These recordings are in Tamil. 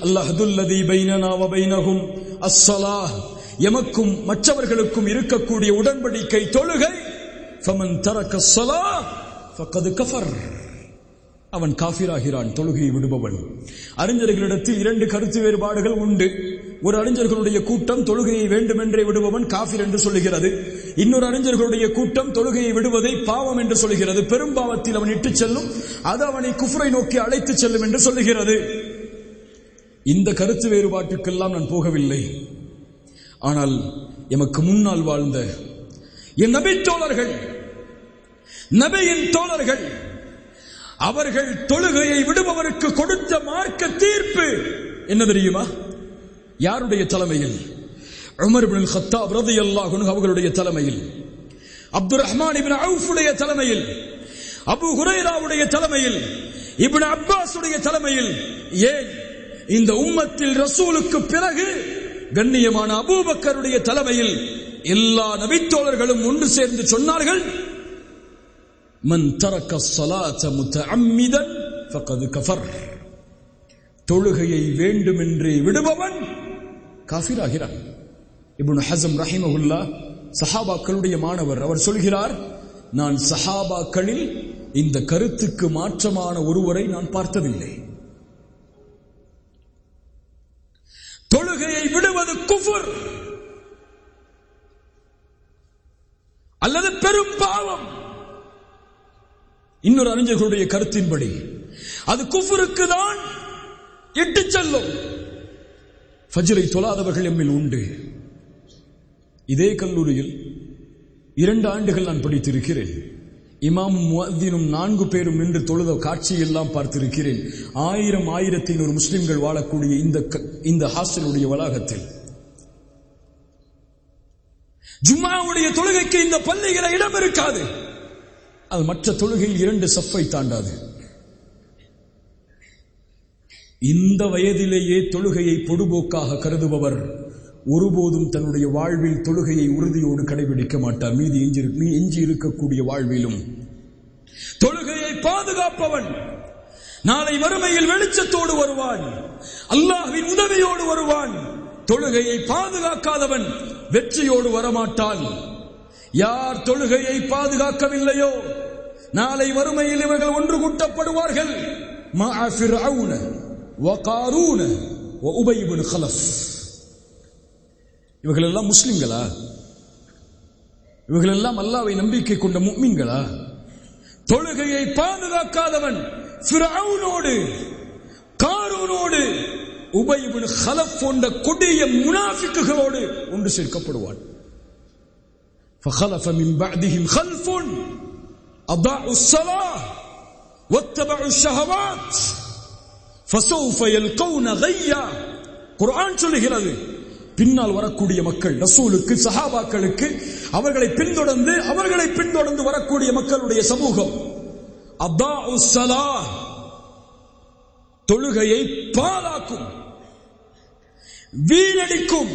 அல்லாஹதுல்லதி பைனனா வ பைனஹும் அஸ்ஸலாஹ் எமக்கும் மற்றவர்களுக்கும் இருக்கக்கூடிய உடன்படிக்கை தொழுகை ஃபமன் தரக்க ஸலாஹ் ஃபக்கது கஃபர் அவன் காஃபிராகிறான் தொழுகையை விடுபவன் அறிஞர்களிடத்தில் இரண்டு கருத்து வேறுபாடுகள் உண்டு ஒரு அறிஞர்களுடைய கூட்டம் தொழுகையை வேண்டுமென்றே விடுபவன் காஃபிர் என்று சொல்லுகிறது இன்னொரு அறிஞர்களுடைய கூட்டம் தொழுகையை விடுவதை பாவம் என்று சொல்லுகிறது பெரும்பாவத்தில் அவன் இட்டுச் செல்லும் அது அவனை குஃப்ரை நோக்கி அழைத்துச் செல்லும் என்று சொல்லுகிறது இந்த கருத்து வேறுபாட்டுக்கெல்லாம் நான் போகவில்லை ஆனால் எமக்கு முன்னால் வாழ்ந்த என் நபி தோழர்கள் நபியின் தோழர்கள் அவர்கள் தொழுகையை விடுபவருக்கு கொடுத்த மார்க்க தீர்ப்பு என்ன தெரியுமா யாருடைய தலைமையில் உமர் பின் ஹத்தாப் ரலியல்லாஹு அன்ஹு அவர்களுடைய தலைமையில் அப்துல் ரஹ்மான் இப்னு அவுஃபுடைய தலைமையில் அபு ஹுரைராவுடைய தலைமையில் இப்னு அப்பாஸுடைய தலைமையில் ஏன் இந்த உம்மத்தில் ரசூலுக்கு பிறகு கண்ணியமான அபூபக்கருடைய தலைமையில் எல்லா நபித்தோழர்களும் ஒன்று சேர்ந்து சொன்னார்கள் மன் தரக்க ஸலாத முத்தஅம்மிதன் ஃபகத் கஃபர் தொழுகையை வேண்டுமென்றே விடுபவன் காஃபிராகிறான் இப்னு ஹஸம் ரஹிமஹுல்லா சஹாபாக்களுடைய மாணவர் அவர் சொல்கிறார் நான் சஹாபாக்களில் இந்த கருத்துக்கு மாற்றமான ஒருவரை நான் பார்த்ததில்லை தொழுகையை விடுவது குஃபர் அல்லது பெரும் பாவம் இன்னொரு அறிஞர்களுடைய கருத்தின்படி அது குஃபருக்கு தான் இட்டு செல்லும் ஃபஜ்ரை தொழாதவர்கள் எம்மில் உண்டு இதே கல்லூரியில் இரண்டு ஆண்டுகள் நான் படித்திருக்கிறேன் இமாமும் முஅத்தினும் நான்கு பேரும் நின்று தொழுத காட்சியெல்லாம் பார்த்திருக்கிறேன் ஆயிரம் ஆயிரத்தி ஐநூறு முஸ்லிம்கள் வாழக்கூடிய இந்த க- இந்த ஹாஸ்டலுடைய வளாகத்தில் ஜும்மாவுடைய தொழுகைக்கு இந்த பள்ளிகளை இடம் இருக்காது அது மற்ற தொழுகையில் இரண்டு சஃப்பை தாண்டாது இந்த வயதிலேயே தொழுகையை பொடுபோக்காக கருதுபவர் ஒருபோதும் தன்னுடைய வாழ்வில் தொழுகையை உறுதியோடு கடைபிடிக்க மாட்டார் மீதி எஞ்சி மீ- எஞ்சி இருக்கக்கூடிய வாழ்விலும் தொழுகையை பாதுகாப்பவன் நாளை வறுமையில் வெளிச்சத்தோடு வருவான் அல்லாஹ்வின் உதவியோடு வருவான் தொழுகையை பாதுகாக்காதவன் வெற்றியோடு வரமாட்டான் யார் தொழுகையை பாதுகாக்கவில்லையோ நாளை வறுமையில் இவர்கள் ஒன்று கூட்டப்படுவார்கள் மஅ ஃபிர்அவுன வகாரூன வஉபை இப்னு கலஃப் இவர்கள் எல்லாம் முஸ்லிம்களா இவர்கள் எல்லாம் அல்லாவை நம்பிக்கை கொண்ட முக்மீன்களா தொழுகையை பாதுகாக்காதவன் ஃபிரௌனோடு காரூனோடு உபை இப்னு கலஃப் போன்ற கொடிய முனாஃபிக்குகளோடு ஒன்று சேர்க்கப்படுவான் فخلف من بعدهم خلف أضاعوا الصلاة واتبعوا الشهوات فسوف يلقون غيا குர்ஆன் சொல்லுகிறது பின்னால் வரக்கூடிய மக்கள் ரசூலுக்கு சஹாபாக்களுக்கு அவர்களை பின்தொடர்ந்து அவர்களை பின்தொடர்ந்து வரக்கூடிய மக்களுடைய சமூகம் அதாஉ ஸலாஹ் தொழுகையை பாலாக்கும் வீணடிக்கும்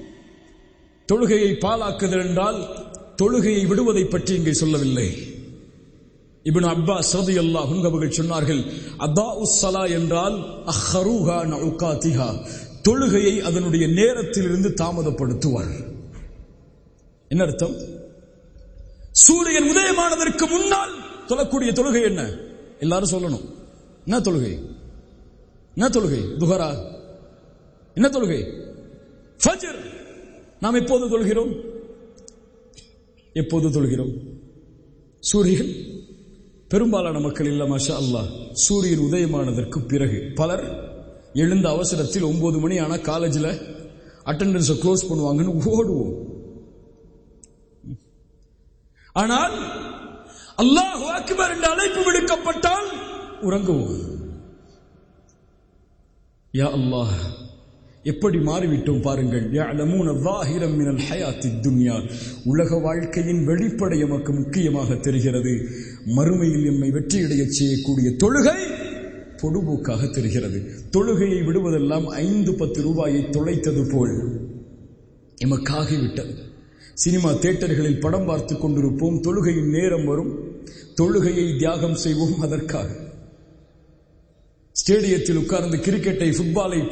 தொழுகையை பாலாக்குதல் என்றால் தொழுகையை விடுவதை பற்றி இங்கே சொல்லவில்லை இப்னு அப்பாஸ் ரலியல்லாஹு அன்ஹு அவர்கள் சொன்னார்கள் அதாஉ ஸலா என்றால் அஹ்ரூஹா நஉகாதிஹா தொழுகையை அதனுடைய நேரத்திலிருந்து தாமதப்படுத்துவார் என்ன அர்த்தம் சூரியன் உதயமானதற்கு முன்னால் தொழக்கூடிய தொழுகை என்ன எல்லாரும் சொல்லணும் என்ன தொழுகை என்ன தொழுகை துஹரா என்ன தொழுகை ஃபஜ்ர் நாம் எப்போது தொழுகிறோம் எப்போது தொழுகிறோம் சூரியன் பெரும்பாலான மக்கள் இல்ல மாஷா அல்லாஹ் சூரியன் உதயமானதற்கு பிறகு பலர் எழுந்த அவசரத்தில் ஒன்பது மணி ஆனா காலேஜில் அட்டெண்டன்ஸை க்ளோஸ் பண்ணுவாங்கன்னு ஓடுவோம் ஆனால் அல்லாஹ் அக்பர் என்ற அழைப்பு விடுக்கப்பட்டால் உறங்குவோம் யா அல்லாஹ் எப்படி மாறிவிட்டோம் பாருங்கள் يعلمون ظاهرا من الحياة الدنيا உலக வாழ்க்கையின் வெளிப்படை எமக்கு முக்கியமாக தெரிகிறது மறுமையில் எம்மை வெற்றியடையச் செய்யக்கூடிய தொழுகை பொடுபோக்காக தெரிகிறது தொழுகையை விடுவதெல்லாம் ஐந்து பத்து ரூபாயை தொலைத்தது போல் எமக்காகிவிட்டது சினிமா தியேட்டர்களில் படம் பார்த்துக் கொண்டிருப்போம் தொழுகையின் நேரம் வரும் தொழுகையை தியாகம் செய்வோம் அதற்காக ஸ்டேடியத்தில் உட்கார்ந்து கிரிக்கெட்டை ஃபுட்பாலை